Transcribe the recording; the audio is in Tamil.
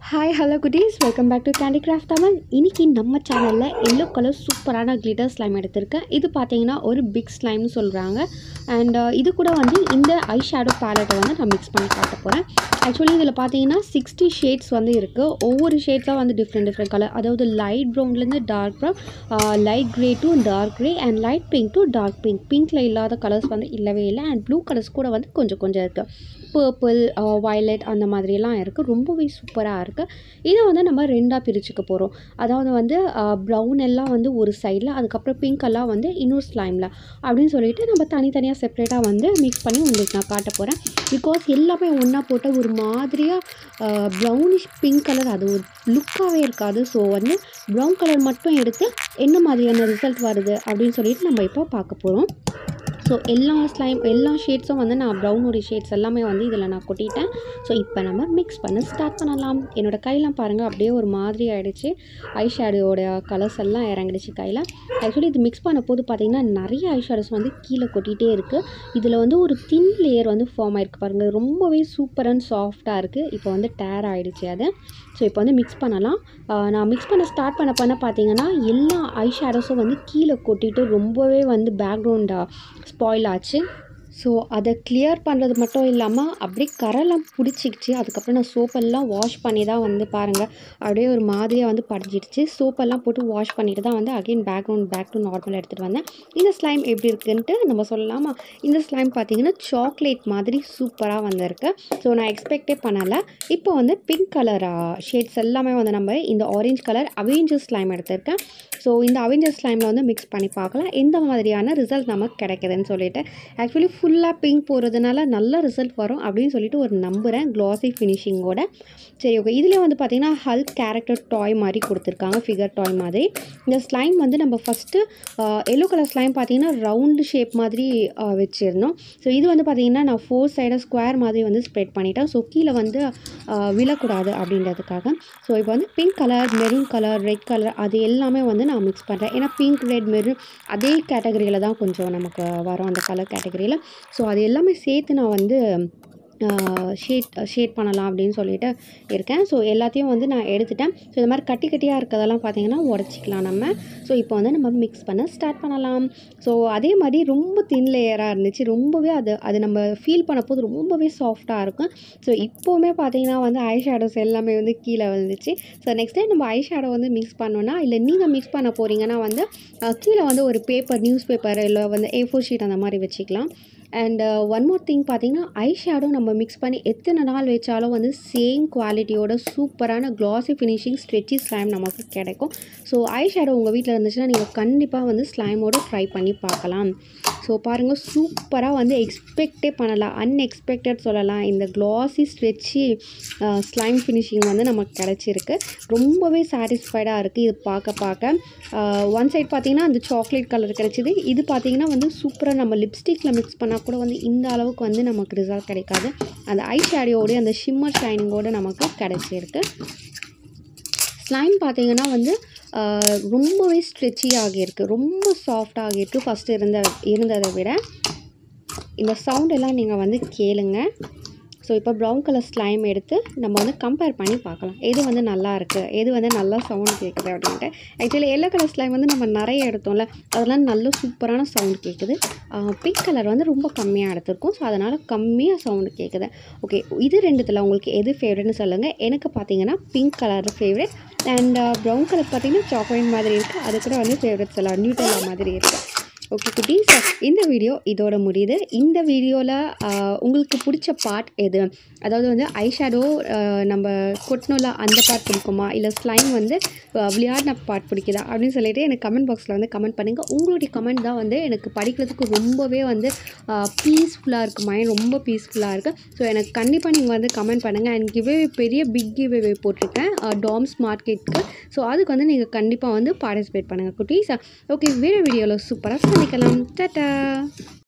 ஹாய் ஹலோ குட்டீஸ் welcome back to candy craft Tamil இன்னைக்கு நம்ம சேனலில் எல்லோ கலர் சூப்பரான கிளிட்டர் ஸ்லைம் எடுத்திருக்கேன் இது பார்த்தீங்கன்னா ஒரு பிக் ஸ்லைம்னு சொல்கிறாங்க அண்ட் இது கூட வந்து இந்த ஐ ஷேடோ பேலட்டை வந்து நான் மிக்ஸ் பண்ணி காட்ட போகிறேன் ஆக்சுவலி இதில் பார்த்தீங்கன்னா சிக்ஸ்டி ஷேட்ஸ் வந்து இருக்குது ஒவ்வொரு ஷேட்ஸாக வந்து டிஃப்ரெண்ட் டிஃப்ரெண்ட் கலர் அதாவது லைட் ப்ரௌன்லேருந்து dark brown light grey to dark grey and light pink to dark pink பிங்க்கில் இல்லாத கலர்ஸ் வந்து இல்லவே இல்லை அண்ட் ப்ளூ கலர்ஸ் கூட வந்து கொஞ்சம் கொஞ்சம் இருக்குது பர்பிள் வயலட் அந்த மாதிரியெல்லாம் இருக்குது ரொம்பவே சூப்பராக இருக்குது இதை வந்து நம்ம ரெண்டாக பிரிச்சுக்க போகிறோம் அதாவது வந்து ப்ரௌன் எல்லாம் வந்து ஒரு சைடில் அதுக்கப்புறம் பிங்க் எல்லாம் வந்து இன்னொரு ஸ்லைமில் அப்படின்னு சொல்லிட்டு நம்ம தனித்தனியாக செப்பரேட்டாக வந்து மிக்ஸ் பண்ணி உங்களுக்கு நான் காட்ட போகிறேன் பிகாஸ் எல்லாமே ஒன்றா போட்ட ஒரு மாதிரியாக ப்ரௌனிஷ் பிங்க் கலர் அது ஒரு லுக்காகவே இருக்காது ஸோ வந்து ப்ரௌன் கலர் மட்டும் எடுத்து என்ன மாதிரியான ரிசல்ட் வருது அப்படின்னு சொல்லிட்டு நம்ம இப்போ பார்க்க போகிறோம் ஸோ எல்லா ஸ்லைம் எல்லா ஷேட்ஸும் வந்து நான் ப்ரௌனுடைய ஷேட்ஸ் எல்லாமே வந்து இதில் நான் கொட்டிட்டேன் ஸோ இப்போ நம்ம மிக்ஸ் பண்ண ஸ்டார்ட் பண்ணலாம் என்னோடய கையெல்லாம் பாருங்கள் அப்படியே ஒரு மாதிரி ஆகிடுச்சு ஐ ஷேடோட கலர்ஸ் எல்லாம் இறங்கிடுச்சு கையில் ஆக்சுவலி இது மிக்ஸ் பண்ண போது பார்த்திங்கன்னா நிறைய ஐ ஷேடோஸ் வந்து கீழே கொட்டிகிட்டே இருக்குது இதில் வந்து ஒரு தின் லேயர் வந்து ஃபார்ம் ஆயிருக்கு பாருங்கள் ரொம்பவே சூப்பர் அண்ட் சாஃப்டாக இருக்குது இப்போ வந்து டேர் ஆகிடுச்சு அது ஸோ இப்போ வந்து மிக்ஸ் பண்ணலாம் நான் மிக்ஸ் பண்ண ஸ்டார்ட் பண்ண பண்ண பார்த்தீங்கன்னா எல்லா ஐ ஷேடோஸும் வந்து கீழே கொட்டிட்டு ரொம்பவே வந்து பேக்ரவுண்டாக ஸ்பாயில் ஆச்சு ஸோ அதை கிளியர் பண்ணுறது மட்டும் இல்லாமல் அப்படியே கரெல்லாம் பிடிச்சிக்கிச்சு அதுக்கப்புறம் நான் சோப்பெல்லாம் வாஷ் பண்ணி தான் வந்து பாருங்கள் அப்படியே ஒரு மாதிரியாக வந்து படிஞ்சிடுச்சு சோப்பெல்லாம் போட்டு வாஷ் பண்ணிட்டு தான் வந்து again background back to normal எடுத்துகிட்டு வந்தேன் இந்த ஸ்லைம் எப்படி இருக்குன்ட்டு நம்ம சொல்லலாமா இந்த ஸ்லைம் பார்த்தீங்கன்னா சாக்லேட் மாதிரி சூப்பராக வந்திருக்கு ஸோ நான் எக்ஸ்பெக்டே பண்ணலை இப்போ வந்து பிங்க் கலர் ஷேட்ஸ் எல்லாமே வந்து நம்ம இந்த ஆரஞ்ச் கலர் அவெஞ்சர் ஸ்லைம் எடுத்திருக்கேன் ஸோ இந்த அவெஞ்சர் ஸ்லைமில் வந்து மிக்ஸ் பண்ணி பார்க்கலாம் எந்த மாதிரியான ரிசல்ட் நமக்கு கிடைக்குதுன்னு சொல்லிட்டு ஆக்சுவலி ஃபுல்லாக பிங்க் போகிறதுனால நல்ல ரிசல்ட் வரும் அப்படின்னு சொல்லிட்டு ஒரு நம்புகிறேன் க்ளாஸி ஃபினிஷிங்கோட சரி ஓகே இதில் வந்து பார்த்திங்கன்னா ஹல்க் கேரக்டர் டாய் மாதிரி கொடுத்துருக்காங்க ஃபிகர் டாய் மாதிரி இந்த ஸ்லைம் வந்து நம்ம ஃபஸ்ட்டு எல்லோ கலர் ஸ்லைம் பார்த்திங்கன்னா ரவுண்டு ஷேப் மாதிரி வச்சுருந்தோம் ஸோ இது வந்து பார்த்திங்கன்னா நான் ஃபோர் சைடாக ஸ்கொயர் மாதிரி வந்து ஸ்ப்ரெட் பண்ணிட்டேன் ஸோ கீழே வந்து விழக்கூடாது அப்படின்றதுக்காக ஸோ இப்போ வந்து pink colour maroon colour red colour அது எல்லாமே வந்து நான் மிக்ஸ் பண்ணுறேன் ஏன்னா பிங்க் ரெட் மெரூன் அதே கேட்டகரியில் தான் கொஞ்சம் நமக்கு வரும் அந்த கலர் கேட்டகரியில் ஸோ அது எல்லாமே சேர்த்து நான் வந்து ஷேட் ஷேட் பண்ணலாம் அப்படின்னு சொல்லிட்டு இருக்கேன் ஸோ எல்லாத்தையும் வந்து நான் எடுத்துட்டேன் ஸோ இந்த மாதிரி கட்டி கட்டியாக இருக்கிறதெல்லாம் பார்த்தீங்கன்னா உடச்சிக்கலாம் நம்ம ஸோ இப்போ வந்து நம்ம மிக்ஸ் பண்ண ஸ்டார்ட் பண்ணலாம் ஸோ அதே மாதிரி ரொம்ப தின் லேயராக இருந்துச்சு ரொம்பவே அது அது நம்ம ஃபீல் பண்ண போது ரொம்பவே சாஃப்டாக இருக்கும் ஸோ இப்போவுமே பார்த்தீங்கன்னா வந்து ஐ ஷேடோஸ் எல்லாமே வந்து கீழே வந்துச்சு ஸோ நெக்ஸ்ட் டைம் நம்ம ஐ ஷேடோ வந்து மிக்ஸ் பண்ணோன்னா இல்லை நீங்கள் மிக்ஸ் பண்ண போகிறீங்கன்னா வந்து கீழே வந்து ஒரு பேப்பர் நியூஸ் பேப்பர் இல்லை வந்து ஏ ஃபோர் ஷீட் அந்த மாதிரி வச்சுக்கலாம் அண்ட் ஒன் மோர் திங் பார்த்தீங்கன்னா ஐ ஷேடோ நம்ம மிக்ஸ் பண்ணி எத்தனை நாள் வச்சாலும் வந்து சேம் குவாலிட்டியோட சூப்பரான க்ளாஸி ஃபினிஷிங் ஸ்ட்ரெச்சி ஸ்லைம் நமக்கு கிடைக்கும் ஸோ ஐ ஷேடோ உங்கள் வீட்டில் இருந்துச்சுன்னா நீங்கள் கண்டிப்பாக வந்து ஸ்லைமோட ட்ரை பண்ணி பார்க்கலாம் ஸோ பாருங்கள் சூப்பராக வந்து எக்ஸ்பெக்டே பண்ணலாம் அன்எக்ஸ்பெக்டட் சொல்லலாம் இந்த க்ளாஸி ஸ்ட்ரெச்சி ஸ்லைம் ஃபினிஷிங் வந்து நமக்கு கிடச்சிருக்கு ரொம்பவே சாட்டிஸ்ஃபைடாக இருக்குது இது பார்க்க பார்க்க ஒன் சைட் பார்த்தீங்கன்னா அந்த சாக்லேட் கலர் கிடச்சிது இது பார்த்தீங்கன்னா வந்து சூப்பராக நம்ம லிப்ஸ்டிக்கில் மிக்ஸ் பண்ணால் கூட வந்து இந்த அளவுக்கு வந்து நமக்கு ரிசல்ட் கிடைக்காது அந்த ஐ ஷேடியோடைய அந்த ஷிம்மர் ஷைனிங்கோடு நமக்கு கிடச்சிருக்கு ஸ்லைம் பார்த்தீங்கன்னா வந்து ரொம்பவே ஸ்ட்ரெச்சி ஆகியிருக்கு ரொம்ப சாஃப்ட் ஆகியிருக்கு ஃபஸ்ட்டு இருந்த இருந்ததை விட இந்த சவுண்ட் எல்லாம் நீங்கள் வந்து கேளுங்க ஸோ இப்போ ப்ரௌன் கலர் ஸ்லைம் எடுத்து நம்ம வந்து கம்பேர் பண்ணி பார்க்கலாம் எது வந்து நல்லா இருக்குது எது வந்து நல்லா சவுண்ட் கேட்குது அப்படின்ட்டு ஆக்சுவலி எல்லோ கலர் ஸ்லைம் வந்து நம்ம நிறைய எடுத்தோம்ல அதெல்லாம் நல்ல சூப்பரான சவுண்ட் கேட்குது பிங்க் கலர் வந்து ரொம்ப கம்மியாக எடுத்திருக்கோம் ஸோ அதனால் கம்மியாக சவுண்டு கேட்குது ஓகே இது ரெண்டுத்தில் உங்களுக்கு எது ஃபேவரட்னு சொல்லுங்கள் எனக்கு பார்த்தீங்கன்னா pink colour favourite and brown colour பார்த்தீங்கன்னா சாக்லேட் மாதிரி இருக்குது அது கூட வந்து ஃபேவரட் சொல்லலாம் நியூட்டலா மாதிரி இருக்குது ஓகே குட்டீஸ் இந்த வீடியோ இதோட முடியுது இந்த வீடியோவில் உங்களுக்கு பிடிச்ச பார்ட் எது அதாவது வந்து ஐ ஷேடோ நம்ம கொட்டணும்ல அந்த பார்ட் பிடிக்குமா இல்லை ஸ்லைம் வந்து விளையாடின பார்ட் பிடிக்குதா அப்படின்னு சொல்லிட்டு எனக்கு கமெண்ட் பாக்ஸில் வந்து கமெண்ட் பண்ணுங்கள் உங்களுடைய கமெண்ட் தான் வந்து எனக்கு படிக்கிறதுக்கு ரொம்பவே வந்து பீஸ்ஃபுல்லாக இருக்குது மைண்ட் ரொம்ப பீஸ்ஃபுல்லாக இருக்குது ஸோ எனக்கு கண்டிப்பாக நீங்கள் வந்து கமெண்ட் பண்ணுங்கள் அண்ட் கிவே பெரிய பிக் கிவே போட்டிருக்கேன் டாம்ஸ் மார்க்கெட்டுக்கு ஸோ அதுக்கு வந்து நீங்கள் கண்டிப்பாக வந்து பார்ட்டிசிபேட் பண்ணுங்கள் குட்டீஸ் ஓகே வேறு வீடியோவில் சூப்பராக சந்திக்கலாம் டாட்டா